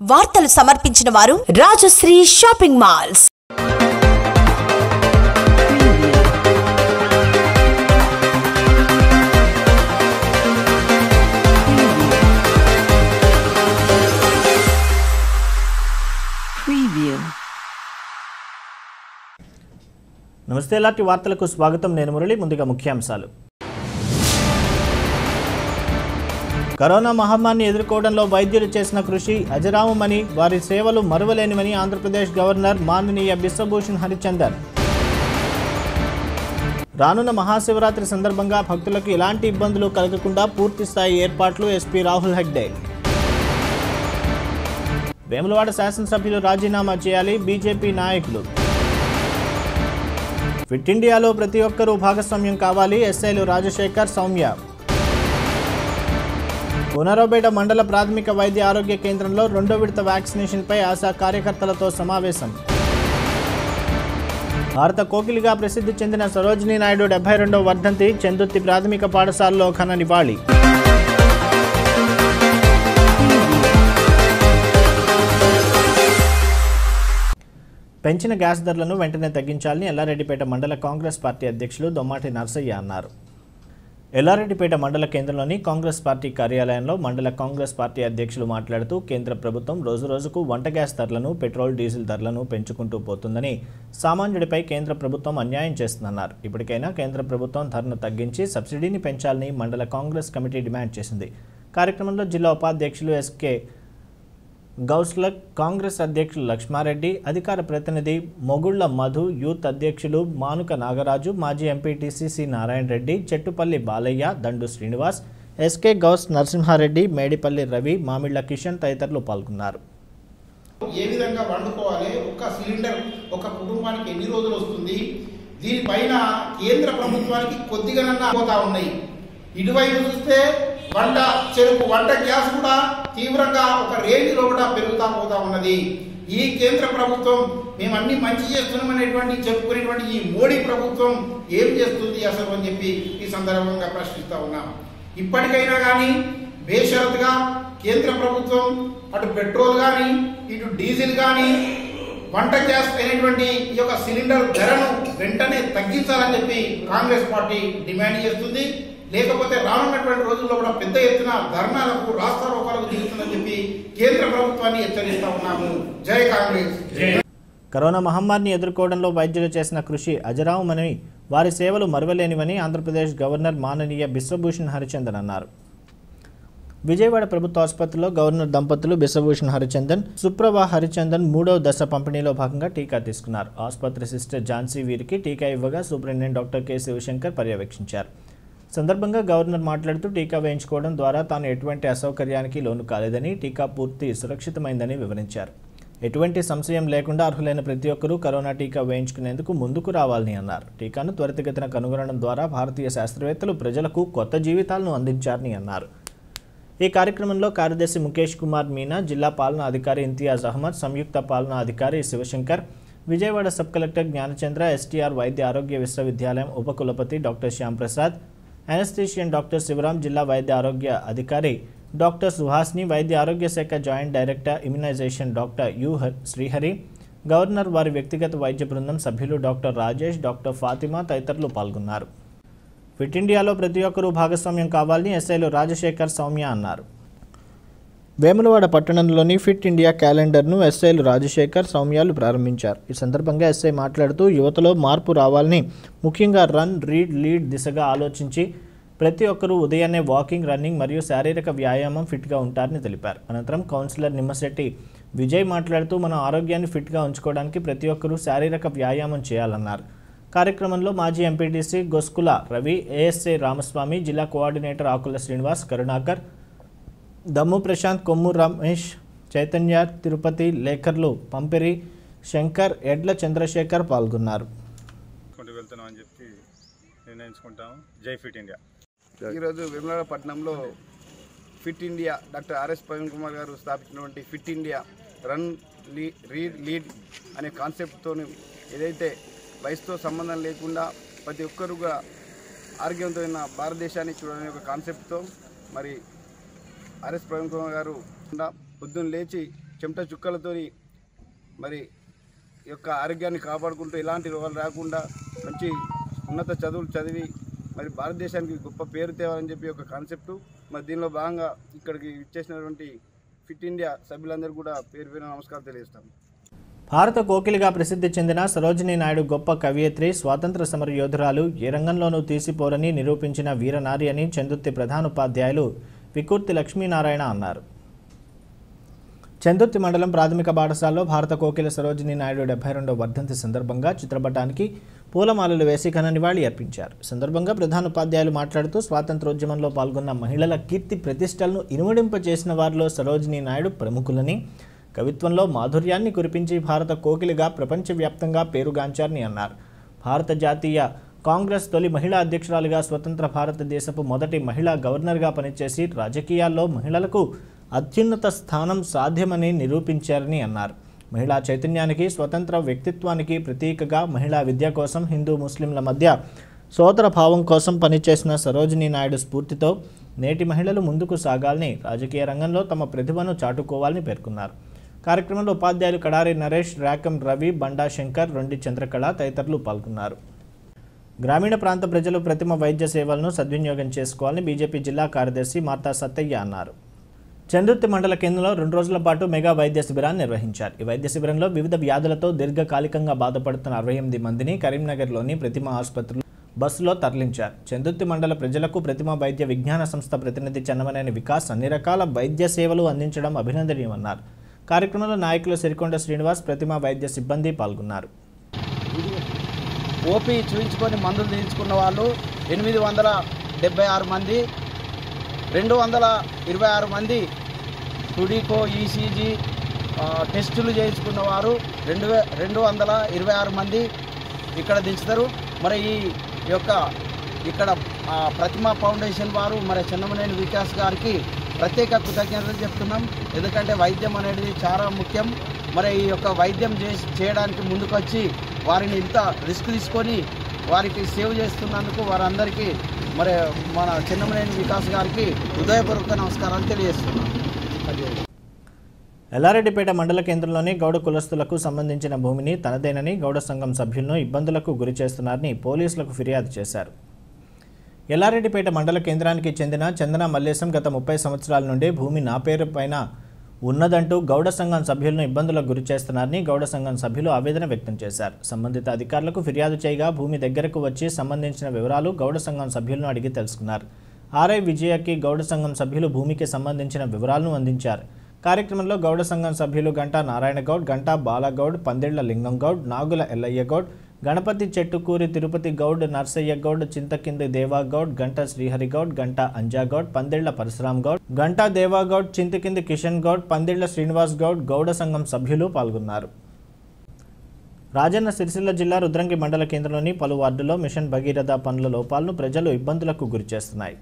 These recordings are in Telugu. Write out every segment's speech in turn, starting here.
వార్తలు సమర్పించిన వారు రాజశ్రీ షాపింగ్ మాల్స్ Preview. నమస్తే ఇలాంటి వార్తలకు స్వాగతం నేను మురళి ముందుగా ముఖ్యాంశాలు కరోనా మహమ్మారిని ఎదుర్కోవడంలో వైద్యులు చేసిన కృషి అజరామమని వారి సేవలు మరువలేనివని ఆంధ్రప్రదేశ్ గవర్నర్ మాననీయ బిశ్వభూషణ్ హరిచందర్ రానున్న మహాశివరాత్రి సందర్భంగా భక్తులకు ఎలాంటి ఇబ్బందులు కలగకుండా పూర్తి స్థాయి ఏర్పాట్లు ఎస్పీ రాహుల్ హెగ్డే వేములవాడ శాసనసభ్యులు రాజీనామా చేయాలి బీజేపీ నాయకులు ఫిట్ ఇండియాలో ప్రతి ఒక్కరూ భాగస్వామ్యం కావాలి ఎస్ఐలు రాజశేఖర్ సౌమ్య పునరోబేట మండల ప్రాథమిక వైద్య ఆరోగ్య కేంద్రంలో రెండో విడత వ్యాక్సినేషన్పై ఆశా కార్యకర్తలతో సమావేశం భారత కోకిలిగా ప్రసిద్ధి చెందిన సరోజినీ నాయుడు డెబ్బై రెండవ వర్ధంతి చందుర్తి ప్రాథమిక పాఠశాలలో ఘన నివాళి పెంచిన గ్యాస్ ధరలను వెంటనే తగ్గించాలని ఎల్లారెడ్డిపేట మండల కాంగ్రెస్ పార్టీ అధ్యక్షులు దొమ్మాటి నర్సయ్య అన్నారు ఎల్లారెడ్డిపేట మండల కేంద్రంలోని కాంగ్రెస్ పార్టీ కార్యాలయంలో మండల కాంగ్రెస్ పార్టీ అధ్యక్షులు మాట్లాడుతూ కేంద్ర ప్రభుత్వం రోజురోజుకు వంట గ్యాస్ ధరలను పెట్రోల్ డీజిల్ ధరలను పెంచుకుంటూ పోతుందని సామాన్యుడిపై కేంద్ర ప్రభుత్వం అన్యాయం చేస్తుందన్నారు ఇప్పటికైనా కేంద్ర ప్రభుత్వం ధరను తగ్గించి సబ్సిడీని పెంచాలని మండల కాంగ్రెస్ కమిటీ డిమాండ్ చేసింది కార్యక్రమంలో జిల్లా ఉపాధ్యక్షులు ఎస్కే గౌస్లక్ కాంగ్రెస్ అధ్యక్షులు లక్ష్మారెడ్డి అధికార ప్రతినిధి మొగుళ్ల మధు యూత్ అధ్యక్షులు మానుక నాగరాజు మాజీ MPTC C Narayana Reddy Chettupalli Balayya Dandu Srinivas SK Gous Narasimha Reddy Medipalli Ravi Mamilla Kishan తదితరులు పాల్గొన్నారు ఏ విధంగా వండుకోవాలి ఒక సిలిండర్ ఒక కుటుంబానికి ఎన్ని రోజులు వస్తుంది దీనిపైన కేంద్ర ప్రభుత్వానికి కొద్దిగానన్నా పోతా ఉన్నాయి ఇటువైపు చూస్తే వంట చెరుకు వంట గ్యాస్ కూడా తీవ్రంగా ఒక రేంజ్లో కూడా పెరుగుతా పోతా ఉన్నది ఈ కేంద్ర ప్రభుత్వం మేము అన్ని మంచి చేస్తున్నామనేటువంటి చెప్పుకునేటువంటి ఈ మోడీ ప్రభుత్వం ఏం చేస్తుంది అసలు అని చెప్పి ఈ సందర్భంగా ప్రశ్నిస్తా ఉన్నాం ఇప్పటికైనా కానీ బేషరతుగా కేంద్ర ప్రభుత్వం అటు పెట్రోల్ కానీ ఇటు డీజిల్ కానీ వంట గ్యాస్ అయినటువంటి ఈ యొక్క సిలిండర్ ధరను వెంటనే తగ్గించాలని చెప్పి కాంగ్రెస్ పార్టీ డిమాండ్ చేస్తుంది లేకపోతే రానున్నటువంటి రోజుల్లో కూడా పెద్ద ఎత్తున ధర్నాలకు రాస్తారోకాలకు దిగుతుందని చెప్పి కేంద్ర ప్రభుత్వాన్ని హెచ్చరిస్తా ఉన్నాము జై కాంగ్రెస్ కరోనా మహమ్మారిని ఎదుర్కోవడంలో వైద్యులు చేసిన కృషి అజరామని వారి సేవలు మరువలేనివని ఆంధ్రప్రదేశ్ గవర్నర్ మాననీయ బిశ్వభూషణ్ హరిచందన్ అన్నారు విజయవాడ ప్రభుత్వ ఆసుపత్రిలో గవర్నర్ దంపతులు బిశ్వభూషణ్ హరిచందన్ సుప్రభా హరిచందన్ మూడవ దశ పంపిణీలో భాగంగా టీకా తీసుకున్నారు ఆసుపత్రి సిస్టర్ ఝాన్సీ వీరికి టీకా ఇవ్వగా సూపరింటెండెంట్ డాక్టర్ కె శివశంకర్ పర్యవేక్షించారు సందర్భంగా గవర్నర్ మాట్లాడుతూ టీకా వేయించుకోవడం ద్వారా తాను ఎటువంటి అసౌకర్యానికి లోను కాలేదని టీకా పూర్తి సురక్షితమైందని వివరించారు ఎటువంటి సంశయం లేకుండా అర్హులైన ప్రతి ఒక్కరూ కరోనా టీకా వేయించుకునేందుకు ముందుకు రావాలని అన్నారు టీకాను త్వరితగతిన కనుగొనడం ద్వారా భారతీయ శాస్త్రవేత్తలు ప్రజలకు కొత్త జీవితాలను అందించారని అన్నారు ఈ కార్యక్రమంలో కార్యదర్శి ముఖేష్ కుమార్ మీనా జిల్లా పాలనా అధికారి ఇంతియాజ్ అహ్మద్ సంయుక్త పాలనా అధికారి Shivashankar Vijayawada sub collector Gnanachandra STR వైద్య ఆరోగ్య విశ్వవిద్యాలయం ఉపకులపతి డాక్టర్ శ్యాంప్రసాద్ అనస్థీషియన్ డాక్టర్ శివరాం జిల్లా వైద్య ఆరోగ్య అధికారి డాక్టర్ సుహాస్ని వైద్య ఆరోగ్య శాఖ joint director immunisation doctor U హ- శ్రీహరి గవర్నర్ వారి వ్యక్తిగత వైద్య బృందం సభ్యులు డాక్టర్ రాజేష్ డాక్టర్ ఫాతిమా తదితరులు పాల్గొన్నారు ఫిట్ ఇండియాలో ప్రతి ఒక్కరూ భాగస్వామ్యం కావాలని ఎస్ఐలు రాజశేఖర్ సౌమ్య అన్నారు వేములవాడ పట్టణంలోని ఫిట్ ఇండియా క్యాలెండర్ను ఎస్ఐలు రాజశేఖర్ సౌమ్యాలు ప్రారంభించారు ఈ సందర్భంగా ఎస్ఐ మాట్లాడుతూ యువతలో మార్పు రావాలని ముఖ్యంగా రన్ రీడ్ లీడ్ దిశగా ఆలోచించి ప్రతి ఒక్కరూ ఉదయాన్నే వాకింగ్ రన్నింగ్ మరియు శారీరక వ్యాయామం ఫిట్గా ఉంటారని తెలిపారు అనంతరం కౌన్సిలర్ నిమ్మశెట్టి విజయ్ మాట్లాడుతూ మన ఆరోగ్యాన్ని ఫిట్గా ఉంచుకోవడానికి ప్రతి ఒక్కరూ శారీరక వ్యాయామం చేయాలన్నారు కార్యక్రమంలో మాజీ ఎంపీటీసీ గొస్కుల రవి ఏఎస్ఏ రామస్వామి జిల్లా కోఆర్డినేటర్ ఆకుల శ్రీనివాస్ కరుణాకర్ దమ్ము ప్రశాంత్ కొమ్ము రమేష్ చైతన్య తిరుపతి లేఖర్లు పంపిరి శంకర్ ఎడ్ల చంద్రశేఖర్ పాల్గొన్నారు చేసుకుంటూ వెళ్తున్నాం అని చెప్పి నిర్ణయించుకుంటాం జై ఫిట్ ఇండియా ఈరోజు విమలాడ పట్టణంలో fit India doctor RS Praveen Kumar garu స్థాపించినటువంటి ఫిట్ ఇండియా రన్ లీ రీడ్ లీడ్ అనే కాన్సెప్ట్తో ఏదైతే వయసుతో సంబంధం లేకుండా ప్రతి ఒక్కరుగా ఆరోగ్యవంతమైన భారతదేశాన్ని చూడనే ఒక కాన్సెప్ట్తో మరి ఆర్ఎస్ ప్రవీణ్ కుమార్ గారు పొద్దున్న లేచి చెమట చుక్కలతోని మరి ఈ యొక్క ఆరోగ్యాన్ని కాపాడుకుంటూ ఎలాంటి రోగాలు రాకుండా మంచి ఉన్నత చదువులు చదివి మరి భారతదేశానికి గొప్ప పేరు తేవాలని చెప్పి ఒక కాన్సెప్ట్ మరి దీనిలో భాగంగా ఇక్కడికి ఇచ్చేసినటువంటి ఫిట్ ఇండియా సభ్యులందరూ కూడా పేరు పేరు నమస్కారం తెలియజేస్తాం భారత కోకిలిగా ప్రసిద్ధి చెందిన సరోజినీ నాయుడు గొప్ప కవయిత్రి స్వాతంత్ర సమర యోధురాలు ఏ రంగంలోనూ తీసిపోరని నిరూపించిన వీరనారి అని చందుర్తి ప్రధానోపాధ్యాయులు వికుర్తి లక్ష్మీనారాయణ అన్నారు చందుర్తి మండలం ప్రాథమిక పాఠశాలలో భారత కోకిల సరోజినీ నాయుడు డెబ్బై రెండవ వర్ధంతి సందర్భంగా చిత్రపటానికి పూలమాలలు వేసి ఘన నివాళి అర్పించారు సందర్భంగా ప్రధానోపాధ్యాయులు మాట్లాడుతూ స్వాతంత్రోద్యమంలో పాల్గొన్న మహిళల కీర్తి ప్రతిష్టలను ఇనుమడింపచేసిన వారిలో సరోజినీ నాయుడు ప్రముఖులని కవిత్వంలో మాధుర్యాన్ని కురిపించి భారత కోకిలిగా ప్రపంచవ్యాప్తంగా పేరుగాంచారని అన్నారు భారత జాతీయ కాంగ్రెస్ తొలి మహిళా అధ్యక్షురాలిగా స్వతంత్ర భారతదేశపు మొదటి మహిళా గవర్నర్గా పనిచేసి రాజకీయాల్లో మహిళలకు అత్యున్నత స్థానం సాధ్యమని నిరూపించారని అన్నారు మహిళా చైతన్యానికి స్వతంత్ర వ్యక్తిత్వానికి ప్రతీకగా మహిళా విద్య కోసం హిందూ ముస్లింల మధ్య సోదర భావం కోసం పనిచేసిన సరోజినీ నాయుడు స్ఫూర్తితో నేటి మహిళలు ముందుకు సాగాలని రాజకీయ రంగంలో తమ ప్రతిభను చాటుకోవాలని పేర్కొన్నారు కార్యక్రమంలో ఉపాధ్యాయులు కడారి నరేష్ రాకం రవి బండా శంకర్ రొండి చంద్రకళ తదితరులు పాల్గొన్నారు గ్రామీణ ప్రాంత ప్రజలు ప్రతిమ వైద్య సేవలను సద్వినియోగం చేసుకోవాలని బీజేపీ జిల్లా కార్యదర్శి మార్తా సత్తయ్య అన్నారు చందుర్తి మండల కేంద్రంలో రెండు రోజుల పాటు మెగా వైద్య శిబిరాన్ని నిర్వహించారు ఈ వైద్య శిబిరంలో వివిధ వ్యాధులతో దీర్ఘకాలికంగా బాధపడుతున్న అరవై ఎనిమిది మందిని కరీంనగర్లోని ప్రతిమ ఆసుపత్రిలో బస్సులో తరలించారు చందుర్తి మండల ప్రజలకు ప్రతిమ వైద్య విజ్ఞాన సంస్థ ప్రతినిధి చెన్నమనేని వికాస్ అన్ని రకాల వైద్య సేవలు అందించడం అభినందనీయమన్నారు కార్యక్రమంలో నాయకులు సిరికొండ శ్రీనివాస్ ప్రతిమ వైద్య సిబ్బంది పాల్గొన్నారు ఓపీ చూయించుకొని మందులు తీయించుకున్న వాళ్ళు ఎనిమిది వందల డెబ్బై ఆరు మంది రెండు వందల ఇరవై ఆరు మంది టుడికో ఈసీజీ ఆ, టెస్టులు చేయించుకున్న వారు రెండు వే రెండు వందల ఇరవై ఆరు మంది ఇక్కడ దించుతారు మరి ఈ యొక్క ఇక్కడ ఆ, ప్రతిమ ఫౌండేషన్ వారు మరి చిన్నమనేని వికాస్ గారికి ప్రత్యేక కృతజ్ఞతలు చెప్తున్నాం ఎందుకంటే వైద్యం అనేది చాలా ముఖ్యం మరి ఈ యొక్క వైద్యం చేసి చేయడానికి ముందుకొచ్చి వారిని ఇంత రిస్క్ తీసుకొని వారికి సేవ్ చేస్తున్నందుకు వారందరికీ మరి మన చిన్నమనేని వికాస్ గారికి హృదయపూర్వక నమస్కారాలు తెలియజేస్తున్నాం ఎల్లారెడ్డిపేట మండల కేంద్రంలోని గౌడ కులస్తులకు సంబంధించిన భూమిని తనదేనని గౌడ సంఘం సభ్యులను ఇబ్బందులకు గురి చేస్తున్నారని పోలీసులకు ఫిర్యాదు చేశారు ఎల్లారెడ్డిపేట మండల కేంద్రానికి చెందిన చందన మల్లేశం గత ముప్పై సంవత్సరాల నుండి భూమి నా పేరు పైన ఉన్నదంటూ గౌడ సంఘం సభ్యులను ఇబ్బందులకు గురి చేస్తున్నారని గౌడ సంఘం సభ్యులు ఆవేదన వ్యక్తం చేశారు సంబంధిత అధికారులకు ఫిర్యాదు చేయగా భూమి దగ్గరకు వచ్చి సంబంధించిన వివరాలు గౌడ సంఘం సభ్యులను అడిగి తెలుసుకున్నారు ఆర్ఐ విజయకి గౌడ సంఘం సభ్యులు భూమికి సంబంధించిన వివరాలను అందించారు కార్యక్రమంలో గౌడ సంఘం సభ్యులు గంటా నారాయణ గౌడ్ గంటా బాలగౌడ్ పందిళ్ల లింగం గౌడ్ నాగుల ఎల్లయ్య గౌడ్ గణపతి చెట్టుకూరి తిరుపతి గౌడ్ నర్సయ్య గౌడ్ చింతకింది దేవాగౌడ్ గంట శ్రీహరి గౌడ్ గంట అంజాగౌడ్ పందిళ్ల పరశురాం గౌడ్ గంటా దేవాగౌడ్ చింతకింది కిషన్ గౌడ్ పందిళ్ల శ్రీనివాస్ గౌడ్ గౌడ సంఘం సభ్యులు పాల్గొన్నారు రాజన్న సిరిసిల్ల జిల్లా రుద్రంగి మండల కేంద్రంలోని పలు వార్డుల్లో మిషన్ భగీరథ పనుల లోపాలను ప్రజలు ఇబ్బందులకు గురిచేస్తున్నాయి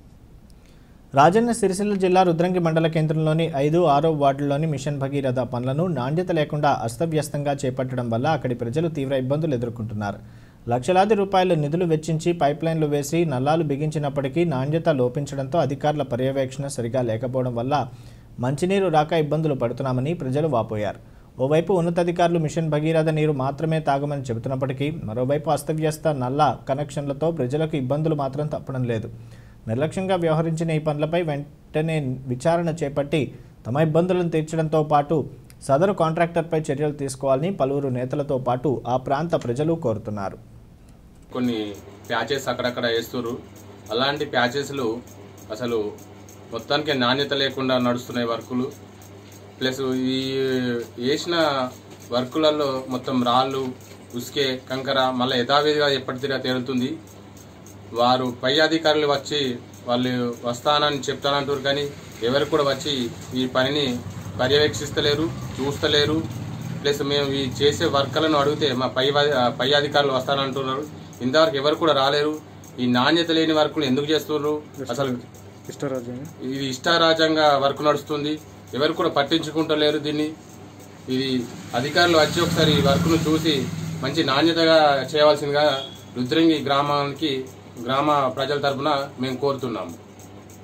రాజన్న సిరిసిల్ల జిల్లా రుద్రంగి మండల కేంద్రంలోని ఐదు ఆరో వార్డుల్లోని మిషన్ భగీరథ పనులను నాణ్యత లేకుండా అస్తవ్యస్తంగా చేపట్టడం వల్ల అక్కడి ప్రజలు తీవ్ర ఇబ్బందులు ఎదుర్కొంటున్నారు లక్షలాది రూపాయల నిధులు వెచ్చించి పైప్లైన్లు వేసి నల్లాలు బిగించినప్పటికీ నాణ్యత లోపించడంతో అధికారుల పర్యవేక్షణ సరిగా లేకపోవడం వల్ల మంచినీరు రాక ఇబ్బందులు పడుతున్నామని ప్రజలు వాపోయారు ఓవైపు ఉన్నతాధికారులు మిషన్ భగీరథ నీరు మాత్రమే తాగమని చెబుతున్నప్పటికీ మరోవైపు అస్తవ్యస్త నల్ల కనెక్షన్లతో ప్రజలకు ఇబ్బందులు మాత్రం తప్పడం లేదు నిర్లక్ష్యంగా వ్యవహరించిన ఈ పనులపై వెంటనే విచారణ చేపట్టి తమ ఇబ్బందులను తీర్చడంతో పాటు సదరు కాంట్రాక్టర్పై చర్యలు తీసుకోవాలని పలువురు నేతలతో పాటు ఆ ప్రాంత ప్రజలు కోరుతున్నారు కొన్ని ప్యాచెస్ అక్కడక్కడ వేస్తుర్రు అలాంటి ప్యాచెస్లు అసలు మొత్తానికి నాణ్యత లేకుండా నడుస్తున్నాయి వర్కులు ప్లస్ ఈ వేసిన వర్కులలో మొత్తం రాళ్ళు ఉసుకే కంకర మళ్ళీ యథావిధిగా ఎప్పటిదిగా తేలుతుంది వారు పై అధికారులు వచ్చి వాళ్ళు వస్తానని చెప్తానంటారు కానీ ఎవరు కూడా వచ్చి ఈ పనిని పర్యవేక్షిస్తలేరు చూస్తలేరు ప్లస్ మేము ఈ చేసే వర్కలను అడిగితే మా పై వా- పై అధికారులు వస్తానంటున్నారు ఇంతవరకు ఎవరు కూడా రాలేరు ఈ నాణ్యత లేని వర్కులు ఎందుకు చేస్తున్నారు అసలు ఇది ఇష్టారాజ్యంగా వర్క్ నడుస్తుంది ఎవరు కూడా పట్టించుకుంటలేరు దీన్ని ఇది అధికారులు వచ్చి ఒకసారి ఈ వర్క్ను చూసి మంచి నాణ్యతగా చేయవలసిందిగా రుద్రంగి గ్రామానికి గ్రామ ప్రజల తరపున మేము కోరుతున్నాము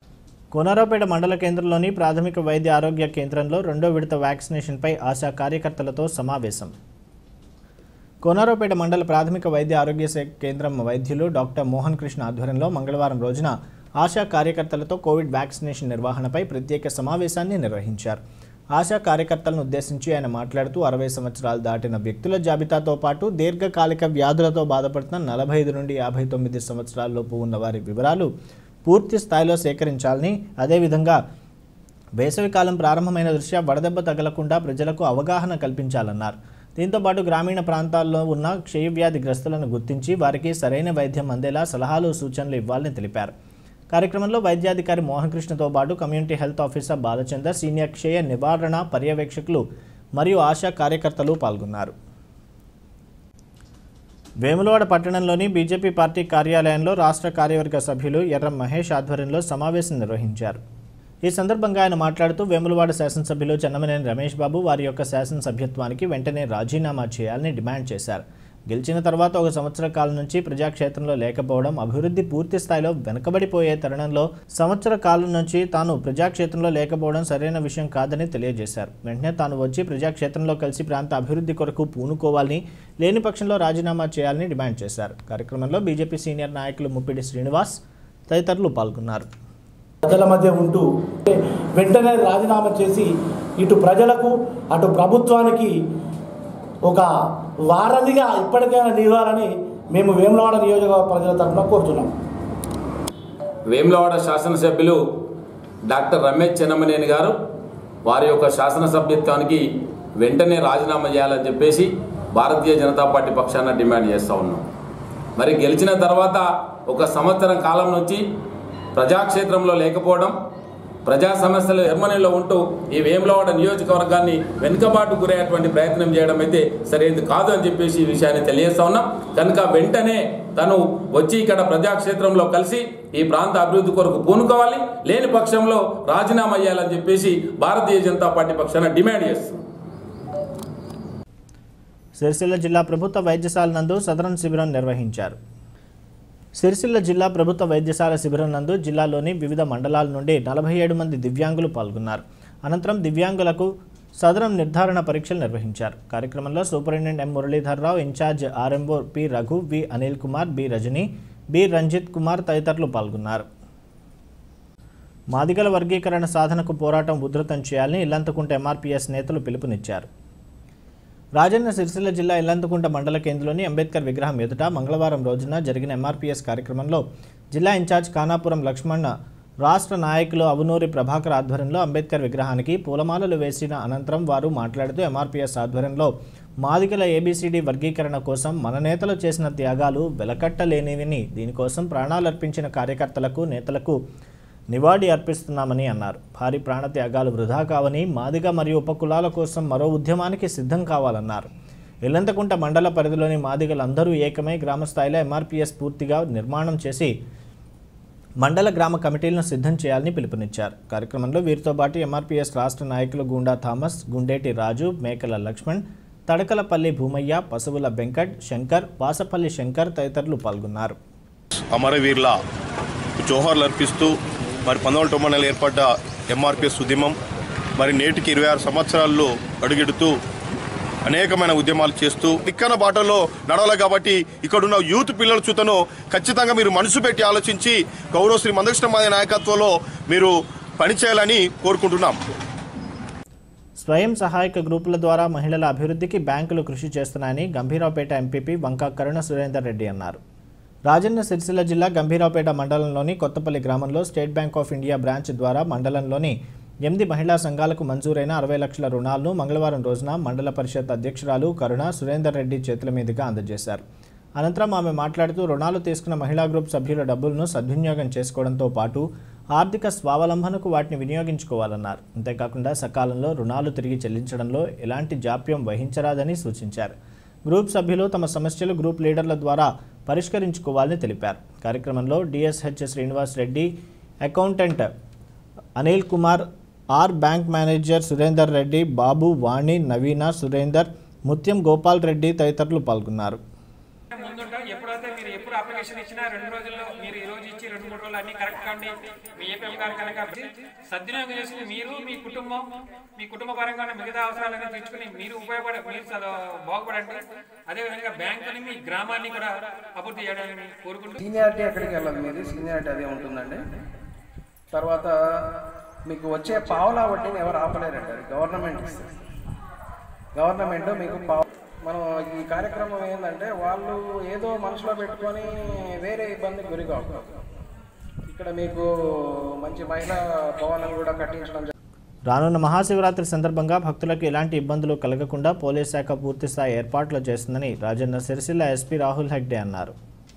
కోనరావుపేట మండల కేంద్రంలోని ప్రాథమిక వైద్య ఆరోగ్య కేంద్రంలో రెండో విడత వ్యాక్సినేషన్పై ఆశా కార్యకర్తలతో సమావేశం కోనరావుపేట మండల ప్రాథమిక వైద్య ఆరోగ్య శాఖ కేంద్రం వైద్యులు డాక్టర్ మోహన్ కృష్ణ ఆధ్వర్యంలో మంగళవారం రోజున ఆశా కార్యకర్తలతో కోవిడ్ వ్యాక్సినేషన్ నిర్వహణపై ప్రత్యేక సమావేశాన్ని నిర్వహించారు ఆశా కార్యకర్తలను ఉద్దేశించి ఆయన మాట్లాడుతూ అరవై సంవత్సరాలు దాటిన వ్యక్తుల జాబితాతో పాటు దీర్ఘకాలిక వ్యాధులతో బాధపడుతున్న నలభై ఐదు నుండి యాభై తొమ్మిది సంవత్సరాలలోపు ఉన్న వారి వివరాలు పూర్తి స్థాయిలో సేకరించాలని అదేవిధంగా వేసవికాలం ప్రారంభమైన దృష్ట్యా వడదెబ్బ తగలకుండా ప్రజలకు అవగాహన కల్పించాలన్నారు దీంతో పాటు గ్రామీణ ప్రాంతాల్లో ఉన్న క్షయవ్యాధి గ్రస్తులను గుర్తించి వారికి సరైన వైద్యం అందేలా సలహాలు సూచనలు ఇవ్వాలని తెలిపారు కార్యక్రమంలో వైద్యాధికారి మోహన్ కృష్ణతో పాటు community health officer Balachander senior క్షయ నివారణ పర్యవేక్షకులు మరియు ఆశా కార్యకర్తలు పాల్గొన్నారు వేములవాడ పట్టణంలోని బీజేపీ పార్టీ కార్యాలయంలో రాష్ట్ర కార్యవర్గ సభ్యులు ఎర్రం మహేష్ ఆధ్వర్యంలో సమావేశం నిర్వహించారు ఈ సందర్భంగా ఆయన మాట్లాడుతూ వేములవాడ శాసనసభ్యులు చెన్నమనేని రమేష్ బాబు వారి యొక్క శాసనసభ్యత్వానికి వెంటనే రాజీనామా చేయాలని డిమాండ్ చేశారు గెలిచిన తర్వాత ఒక సంవత్సర కాలం నుంచి ప్రజాక్షేత్రంలో లేకపోవడం అభివృద్ధి పూర్తి స్థాయిలో వెనుకబడిపోయే తరుణంలో సంవత్సర కాలం నుంచి తాను ప్రజాక్షేత్రంలో లేకపోవడం సరైన విషయం కాదని తెలియజేశారు వెంటనే తాను వచ్చి ప్రజాక్షేత్రంలో కలిసి ప్రాంత అభివృద్ధి కొరకు పూనుకోవాలని లేని పక్షంలో రాజీనామా చేయాలని డిమాండ్ చేశారు కార్యక్రమంలో బీజేపీ సీనియర్ నాయకులు ముప్పిడి శ్రీనివాస్ తదితరులు పాల్గొన్నారు ప్రజల మధ్య ఉంటూ వెంటనే రాజీనామా చేసి ఇటు ప్రజలకు అటు ప్రభుత్వానికి ఒక వారధిగా ఇప్పటికైనా నిలవాలని మేము వేములవాడ నియోజకవర్గ ప్రజల తరఫున కోరుతున్నాం వేములవాడ శాసనసభ్యులు డాక్టర్ రమేష్ చెన్నమనేని గారు వారి యొక్క శాసనసభ్యత్వానికి వెంటనే రాజీనామా చేయాలని చెప్పేసి భారతీయ జనతా పార్టీ పక్షాన డిమాండ్ చేస్తూ ఉన్నాం మరి గెలిచిన తర్వాత ఒక సంవత్సరం కాలం నుంచి ప్రజాక్షేత్రంలో లేకపోవడం ప్రజా సమస్యలు ఎర్మనీలో ఉంటూ ఈ వేములవాడ నియోజకవర్గాన్ని వెనుకబాటు గురయ్యేటువంటి ప్రయత్నం చేయడం అయితే సరైనది కాదు అని చెప్పేసి ఈ విషయాన్ని తెలియజేస్తా ఉన్నాం కనుక వెంటనే తను వచ్చి ఇక్కడ ప్రజాక్షేత్రంలో కలిసి ఈ ప్రాంత అభివృద్ధి కొరకు పూనుకోవాలి లేని పక్షంలో రాజీనామా చేయాలని చెప్పేసి భారతీయ జనతా పార్టీ పక్షాన డిమాండ్ చేస్తుంది సిరిసిల్ల జిల్లా ప్రభుత్వ వైద్యశాల నందు సదరన్ శిబిరం నిర్వహించారు సిరిసిల్ల జిల్లా ప్రభుత్వ వైద్యశాల శిబిరం నందు జిల్లాలోని వివిధ మండలాల నుండి నలభై ఏడు మంది దివ్యాంగులు పాల్గొన్నారు అనంతరం దివ్యాంగులకు సదరం నిర్ధారణ పరీక్షలు నిర్వహించారు కార్యక్రమంలో superintendent M Muralidharrao incharge RMO P Raghu V Anil Kumar B Rajini B Ranjith Kumar తదితరులు పాల్గొన్నారు మాదిగల వర్గీకరణ సాధనకు పోరాటం ఉధృతం చేయాలని ఇల్లంతకుంట ఎంఆర్పీఎస్ నేతలు పిలుపునిచ్చారు రాజన్న సిరిసిల్ల జిల్లా ఇల్లంతకుంట మండల కేంద్రంలోని అంబేద్కర్ విగ్రహం ఎదుట మంగళవారం రోజున జరిగిన ఎంఆర్పీఎస్ కార్యక్రమంలో జిల్లా ఇన్ఛార్జ్ ఖానాపురం లక్ష్మణ్ రాష్ట్ర నాయకులు అవునూరి ప్రభాకర్ ఆధ్వర్యంలో అంబేద్కర్ విగ్రహానికి పూలమాలలు వేసిన అనంతరం వారు మాట్లాడుతూ ఎంఆర్పీఎస్ ఆధ్వర్యంలో మాదిగల ఏబీసీడీ వర్గీకరణ కోసం మన నేతలు చేసిన త్యాగాలు వెలకట్టలేనివని దీనికోసం ప్రాణాలర్పించిన కార్యకర్తలకు నేతలకు నివాళి అర్పిస్తున్నామని అన్నారు భారీ ప్రాణత్యాగాలు వృధా కావని మాదిగ మరియు ఉపకులాల కోసం మరో ఉద్యమానికి సిద్ధం కావాలన్నారు ఇల్లంతకుంట మండల పరిధిలోని మాదిగలందరూ ఏకమై గ్రామ స్థాయిలో ఎంఆర్పీఎస్ పూర్తిగా నిర్మాణం చేసి మండల గ్రామ కమిటీలను సిద్ధం చేయాలని పిలుపునిచ్చారు కార్యక్రమంలో వీరితో పాటు ఎంఆర్పీఎస్ రాష్ట్ర నాయకులు గుండా థామస్ గుండేటి రాజు మేకల లక్ష్మణ్ తడకలపల్లి భూమయ్య పశువుల వెంకట్ శంకర్ వాసపల్లి శంకర్ తదితరులు పాల్గొన్నారు అమరవీర్ల జోహార్లు అర్పిస్తూ మరి పంతొమ్మిది వందల తొంభై నెలలో ఏర్పడ్డ ఎంఆర్పిఎస్ ఉద్యమం మరి నేటికి ఇరవై ఆరు సంవత్సరాల్లో అడుగెడుతూ అనేకమైన ఉద్యమాలు చేస్తూ తిక్కన బాటలో నడవాలి కాబట్టి ఇక్కడున్న యూత్ పిల్లల చూతను ఖచ్చితంగా మీరు మనసు పెట్టి ఆలోచించి గౌరవ శ్రీ మందకృష్ణ మాది నాయకత్వంలో మీరు పనిచేయాలని కోరుకుంటున్నాం స్వయం సహాయక గ్రూపుల ద్వారా మహిళల అభివృద్ధికి బ్యాంకులు కృషి చేస్తున్నాయని గంభీరావుపేట ఎంపీపీ వంక కరుణ సురేందర్ రెడ్డి అన్నారు రాజన్న సిరిసిల్ల జిల్లా గంభీరావుపేట మండలంలోని కొత్తపల్లి గ్రామంలో State Bank of India branch ద్వారా మండలంలోని ఎనిమిది మహిళా సంఘాలకు మంజూరైన అరవై లక్షల రుణాలను మంగళవారం రోజున మండల పరిషత్ అధ్యక్షురాలు కరుణ సురేందర్ రెడ్డి చేతుల మీదుగా అందజేశారు అనంతరం ఆమె మాట్లాడుతూ రుణాలు తీసుకున్న మహిళా గ్రూప్ సభ్యుల డబ్బులను సద్వినియోగం చేసుకోవడంతో పాటు ఆర్థిక స్వావలంబనకు వాటిని వినియోగించుకోవాలన్నారు అంతేకాకుండా సకాలంలో రుణాలు తిరిగి చెల్లించడంలో ఎలాంటి జాప్యం వహించరాదని సూచించారు గ్రూప్ సభ్యులు తమ సమస్యలు గ్రూప్ లీడర్ల ద్వారా పరిష్కరించుకోవాలని తెలిపారు కార్యక్రమంలో DSH Srinivas Reddy accountant Anil Kumar R bank manager Surender Reddy Babu Vani Naveena Surender Mutyam Gopal Reddy తదితరులు పాల్గొన్నారు ముందుంటాం ఎప్పుడైతే మీరు ఎప్పుడు అప్లికేషన్ ఇచ్చినా రెండు రోజుల్లో మీరు ఈ రోజు ఇచ్చి రెండు మూడు రోజులు కంట్రోల్ అన్ని కరెక్ట్ అండి మీ ఏపీ గారు కనుక సద్వినియోగం చేసుకుని మీరు మీ కుటుంబం మీ కుటుంబ పరంగా మిగతా అవసరాలను తీర్చుకుని మీరు ఉపయోగపడ మీరు చద- బాగుపడండి అదేవిధంగా బ్యాంకుని మీ గ్రామాన్ని కూడా అభివృద్ధి చేయడానికి కోరుకుంటూ సీనియారిటీ ఎక్కడికి వెళ్ళదు మీది సీనియారిటీ అదే ఉంటుందండి తర్వాత మీకు వచ్చే పావలా వడ్డీని ఎవరు ఆపలేరండి అది గవర్నమెంట్ ఇస్తుంది గవర్నమెంట్ మీకు పావ మనం ఈ కార్యక్రమం ఏంటంటే వాళ్ళు ఏదో మనసులో పెట్టుకొని వేరే ఇబ్బందికి గురి కాకూడదు ఇక్కడ మీకు మంచి మహిళా భవనం కూడా కట్టించడం జరిగింది. రానున్న మహాశివరాత్రి సందర్భంగా భక్తులకు ఎలాంటి ఇబ్బందులు కలగకుండా పోలీస్ శాఖ పూర్తిస్థాయి ఏర్పాట్లు చేస్తుందని రాజన్న సిరిసిల్ల ఎస్పీ రాహుల్ హెగ్డే అన్నారు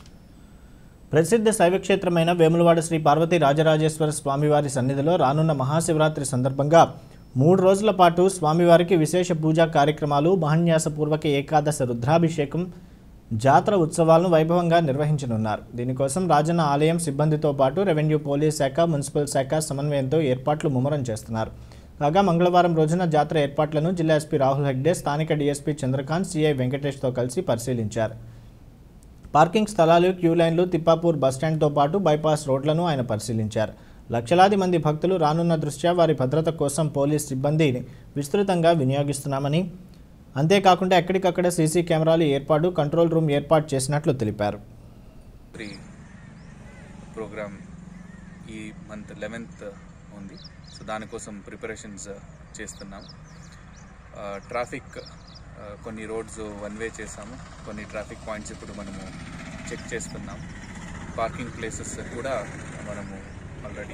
ప్రసిద్ధ శైవక్షేత్రమైన వేములవాడ శ్రీ పార్వతీ రాజరాజేశ్వర స్వామివారి సన్నిధిలో రానున్న మహాశివరాత్రి సందర్భంగా మూడు రోజుల పాటు స్వామివారికి విశేష పూజా కార్యక్రమాలు మహన్యాసపూర్వక ఏకాదశ రుద్రాభిషేకం జాతర ఉత్సవాలను వైభవంగా నిర్వహించనున్నారు దీనికోసం రాజన్న ఆలయం సిబ్బందితో పాటు రెవెన్యూ పోలీస్ శాఖ మున్సిపల్ శాఖ సమన్వయంతో ఏర్పాట్లు ముమ్మరం చేస్తున్నారు కాగా మంగళవారం రోజున జాతర ఏర్పాట్లను జిల్లా ఎస్పీ రాహుల్ హెగ్డే స్థానిక డీఎస్పీ చంద్రకాంత్ సిఐ వెంకటేష్తో కలిసి పరిశీలించారు పార్కింగ్ స్థలాలు క్యూ లైన్లు తిప్పాపూర్ బస్టాండ్తో పాటు బైపాస్ రోడ్లను ఆయన పరిశీలించారు లక్షలాది మంది భక్తులు రానున్న దృష్ట్యా వారి భద్రత కోసం పోలీస్ సిబ్బందిని విస్తృతంగా వినియోగిస్తున్నామని అంతేకాకుండా ఎక్కడికక్కడ సీసీ కెమెరాలు ఏర్పాటు కంట్రోల్ రూమ్ ఏర్పాటు చేసినట్లు తెలిపారు త్రీ ప్రోగ్రామ్ ఈ మంత్ లెవెన్త్ ఉంది సో దానికోసం ప్రిపరేషన్స్ చేస్తున్నాం ఆ, ట్రాఫిక్ ఆ, కొన్ని రోడ్స్ వన్ వే చేసాము కొన్ని ట్రాఫిక్ పాయింట్స్ ఇప్పుడు మనము చెక్ చేస్తున్నాం పార్కింగ్ ప్లేసెస్ కూడా మనము ఆల్రెడీ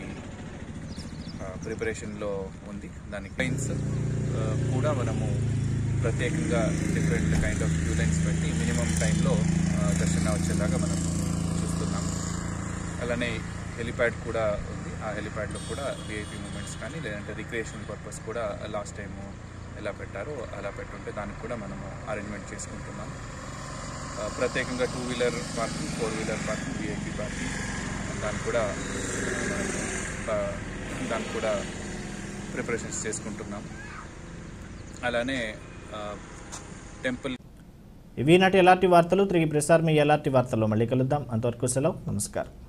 ప్రిపరేషన్లో ఉంది దానికి లైన్స్ కూడా మనము ప్రత్యేకంగా different kind of queue lines పెట్టి మినిమం టైంలో దర్శనం వచ్చేలాగా మనం చూస్తున్నాం అలానే హెలిప్యాడ్ కూడా ఉంది ఆ హెలిప్యాడ్లో కూడా విఐపి మూమెంట్స్ కానీ లేదంటే రిక్రియేషన్ పర్పస్ కూడా లాస్ట్ టైము ఎలా పెట్టారో అలా పెట్టుంటే దానికి కూడా మనము అరేంజ్మెంట్ చేసుకుంటున్నాం ఆ, ప్రత్యేకంగా two wheeler parking four wheeler parking VIP parking దానికి కూడా ఆ, దానికి కూడా ప్రిపరేషన్స్ చేసుకుంటున్నాం అలానే టెంపుల్ ఇవి నాటి ఎలాంటి వార్తలు తిరిగి ప్రసారం ఎలాంటి వార్తల్లో మళ్ళీ కలుద్దాం అంతవరకు సెలవు నమస్కారం